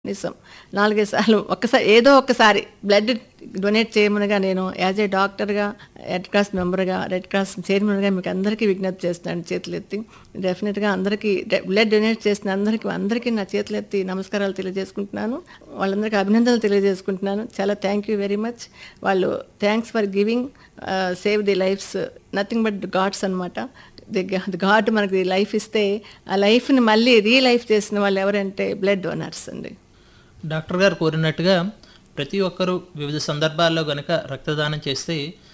కనీసం నాలుగైదు సార్లు ఒక్కసారి ఏదో ఒక్కసారి బ్లడ్ డొనేట్ చేయమనగా నేను యాజ్ ఏ డాక్టర్గా రెడ్ క్రాస్ మెంబర్గా రెడ్ క్రాస్ చైర్మన్గా మీకు అందరికీ విజ్ఞప్తి చేస్తున్నాను చేతులు ఎత్తి డెఫినెట్గా అందరికీ బ్లడ్ డొనేట్ చేసిన అందరికీ అందరికీ నా చేతులు ఎత్తి నమస్కారాలు తెలియజేసుకుంటున్నాను వాళ్ళందరికీ అభినందనలు తెలియజేసుకుంటున్నాను చాలా థ్యాంక్ యూ వెరీ మచ్ వాళ్ళు thanks for giving save the lives nothing but gods అనమాట ది గాడ్ మనకి లైఫ్ ఇస్తే ఆ లైఫ్ని మళ్ళీ రీ లైఫ్ చేసిన వాళ్ళు ఎవరంటే బ్లడ్ డోనర్స్ అండి డాక్టర్ గారు కోరినట్టుగా ప్రతి ఒక్కరూ వివిధ సందర్భాల్లో గనక రక్తదానం చేస్తే